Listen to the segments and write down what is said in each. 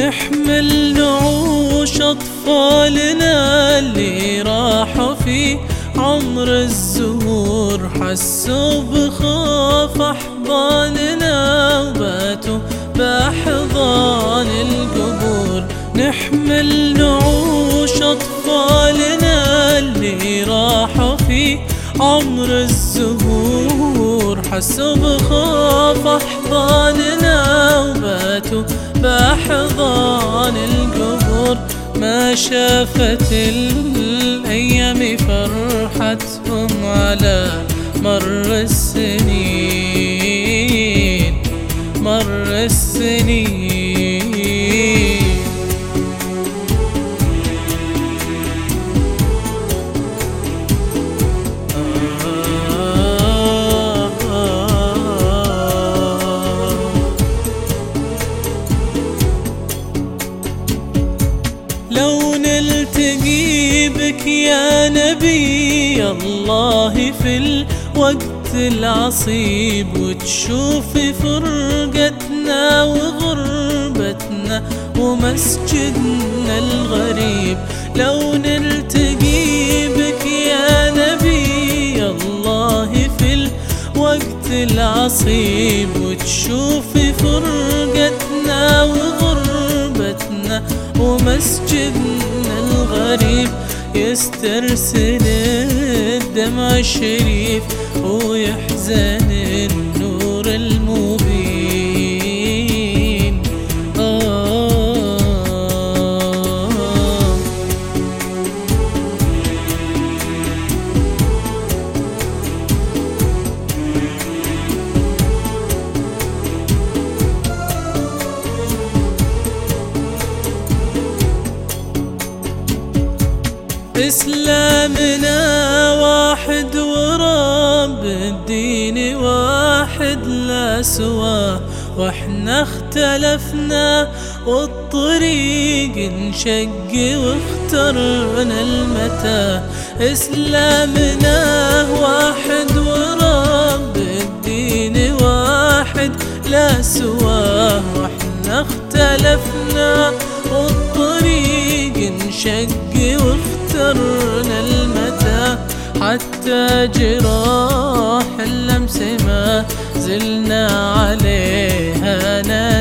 نحمل نعوش أطفالنا اللي راحوا في عمر الزهور حسوا بخوف أحضاننا وباتوا بأحضان القبور نحمل نعوش أطفالنا اللي راحوا في عمر الزهور حسوا بخوف أحضاننا وباتوا بأحضان القبور ما شافت الأيام فرحتهم على مر السنين مر السنين لو نلتقي بك يا نبي الله في الوقت العصيب وتشوفي فرقتنا وغربتنا ومسجدنا الغريب لو نلتقي بك يا نبي الله في الوقت العصيب وتشوفي فرقتنا وغربتنا ومسجدنا الغريب يسترسل الدمع الشريف ويحزن النور المبين آه إسلامنا واحد ورب الدين واحد لا سواه واحنا اختلفنا والطريق انشق واخترنا المتاه إسلامنا واحد ورب الدين واحد لا سواه واحنا اختلفنا والطريق انشق واخترنا المتى حتى جراح اللمس ما زلنا عليها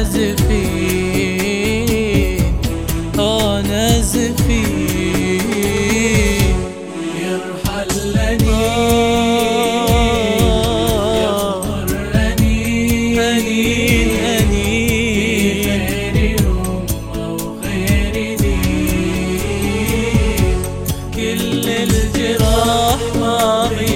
نازفين اه نازفين يرحلني يغفر أنين أنين أنين خير أمة وخير دين كل الجراح ماضي